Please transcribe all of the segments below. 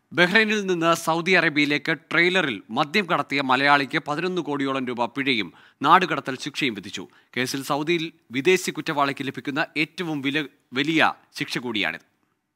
ബഹ്റൈനിൽ നിന്ന് സൗദി അറേബ്യയിലേക്ക് ട്രെയിലറിൽ മദ്യം കടത്തിയ മലയാളിക്ക് പതിനൊന്ന് കോടിയോളം രൂപ പിഴയും നാടുകടത്തൽ ശിക്ഷയും വിധിച്ചു കേസിൽ സൗദിയിൽ വിദേശി കുറ്റവാളിക്ക് ലഭിക്കുന്ന ഏറ്റവും വില വലിയ ശിക്ഷ കൂടിയാണിത്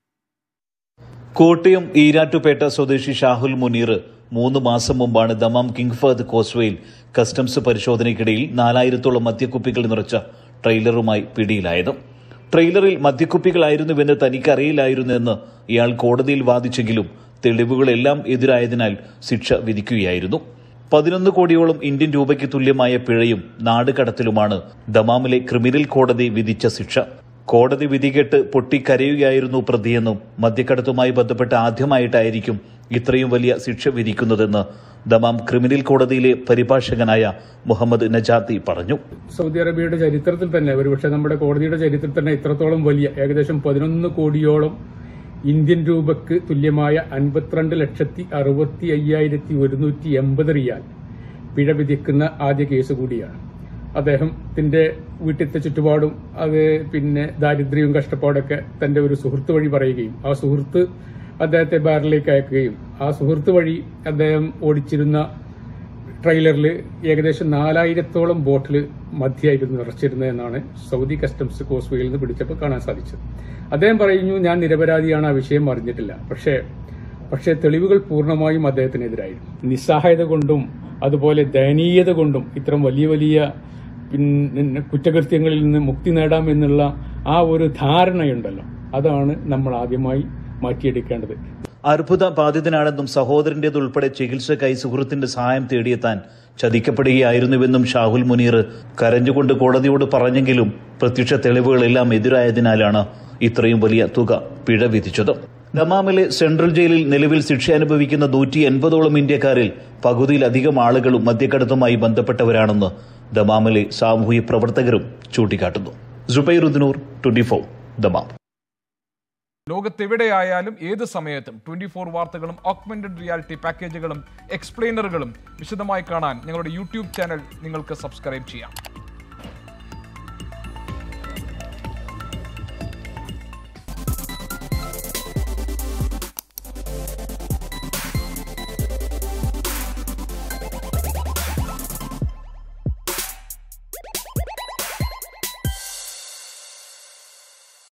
കോട്ടയം ഈരാറ്റുപേട്ട സ്വദേശി ഷാഹുൽ മുനീർ മൂന്ന് മാസം മുമ്പാണ് ദമാം കിങ് ഫഹദ് കോസ്വയിൽ കസ്റ്റംസ് പരിശോധനയ്ക്കിടയിൽ നാലായിരത്തോളം മദ്യക്കുപ്പികൾ നിറച്ച ട്രെയിലറുമായി പിടിയിലായത് ട്രെയിലറിൽ മദ്യക്കുപ്പികളായിരുന്നുവെന്ന് തനിക്കറിയില്ലായിരുന്നെന്ന് ഇയാൾ കോടതിയിൽ വാദിച്ചെങ്കിലും തെളിവുകളെല്ലാം എതിരായതിനാൽ ശിക്ഷ വിധിക്കുകയായിരുന്നു പതിനൊന്ന് കോടിയോളം ഇന്ത്യൻ രൂപയ്ക്ക് തുല്യമായ പിഴയും നാടുകടത്തലുമാണ് ദമാമിലെ ക്രിമിനൽ കോടതി വിധിച്ച ശിക്ഷ കോടതി വിധി കേട്ട് പൊട്ടിക്കരയുകയായിരുന്നു പ്രതിയെന്നും മദ്യക്കടത്തുമായി ബന്ധപ്പെട്ട് ആദ്യമായിട്ടായിരിക്കും ഇത്രയും വലിയ ശിക്ഷ വിധിക്കുന്നതെന്ന് ദമാം ക്രിമിനൽ കോടതിയിലെ പരിഭാഷകനായ മുഹമ്മദ് നജാത്തി പറഞ്ഞു സൗദി അറേബ്യയുടെ ചരിത്രത്തിൽ തന്നെ ഒരുപക്ഷെ നമ്മുടെ കോടതിയുടെ ചരിത്രത്തിൽ തന്നെ ഇത്രത്തോളം വലിയ ഏകദേശം പതിനൊന്ന് കോടിയോളം ഇന്ത്യൻ രൂപക്ക് തുല്യമായ അൻപത്തിരണ്ട് ലക്ഷത്തി അറുപത്തി അയ്യായിരത്തി ഒരുന്നൂറ്റി എൺപത് റിയാൽ പിഴ വിധിക്കുന്ന ആദ്യ കേസ് കൂടിയാണ് അദ്ദേഹത്തിന്റെ വീട്ടിലത്തെ ചുറ്റുപാടും അത് പിന്നെ ദാരിദ്ര്യവും കഷ്ടപ്പാടൊക്കെ തന്റെ ഒരു സുഹൃത്ത് വഴി പറയുകയും ആ സുഹൃത്ത് അദ്ദേഹത്തെ ബാറിലേക്ക് അയക്കുകയും ആ സുഹൃത്ത് വഴി അദ്ദേഹം ഓടിച്ചിരുന്ന ട്രെയിലറിൽ ഏകദേശം നാലായിരത്തോളം ബോട്ടിൽ മദ്യമായിരുന്നു നിറച്ചിരുന്നതെന്നാണ് സൗദി കസ്റ്റംസ് കോസ്വേയിൽ നിന്ന് പിടിച്ചപ്പോൾ കാണാൻ സാധിച്ചത് അദ്ദേഹം പറയുന്നു ഞാൻ നിരപരാധിയാണ് ആ വിഷയം അറിഞ്ഞിട്ടില്ല പക്ഷേ പക്ഷേ തെളിവുകൾ പൂർണ്ണമായും അദ്ദേഹത്തിനെതിരായിരുന്നു നിസ്സഹായത കൊണ്ടും അതുപോലെ ദയനീയത കൊണ്ടും ഇത്തരം വലിയ വലിയ പിന്നെ കുറ്റകൃത്യങ്ങളിൽ നിന്ന് മുക്തി നേടാമെന്നുള്ള ആ ഒരു ധാരണയുണ്ടല്ലോ അതാണ് നമ്മൾ ആദ്യമായി മാറ്റിയെടുക്കേണ്ടത് അർബുദ ബാധിതനാണെന്നും സഹോദരന്റേതുൾപ്പെടെ ചികിത്സക്കായി സുഹൃത്തിന്റെ സഹായം തേടിയെത്താൻ ചതിക്കപ്പെടുകയായിരുന്നുവെന്നും ഷാഹുൽ മുനീർ കരഞ്ഞുകൊണ്ട് കോടതിയോട് പറഞ്ഞെങ്കിലും പ്രത്യക്ഷ തെളിവുകളെല്ലാം എതിരായതിനാലാണ് ഇത്രയും വലിയ തുക പിഴ വിധിച്ചത് ദമാമിലെ സെൻട്രൽ ജയിലിൽ നിലവിൽ ശിക്ഷ അനുഭവിക്കുന്ന നൂറ്റി എൺപതോളം ഇന്ത്യക്കാരിൽ പകുതിയിലധികം ആളുകളും മദ്യക്കടത്തുമായി ബന്ധപ്പെട്ടവരാണെന്ന് ദമാമിലെ സാമൂഹ്യ പ്രവർത്തകരും ചൂണ്ടിക്കാട്ടുന്നു ജുബൈറുദ്ദൂർ ട്വന്റി ഫോർ ദമാം ലോകത്തെവിടെയായാലും ഏത് സമയത്തും ട്വന്റി ഫോർ വാർത്തകളും ഓഗ്മെന്റഡ് റിയാലിറ്റി പാക്കേജുകളും എക്സ്പ്ലെയിനറുകളും വിശദമായി കാണാൻ ഞങ്ങളുടെ യൂട്യൂബ് ചാനൽ നിങ്ങൾക്ക് സബ്സ്ക്രൈബ് ചെയ്യാം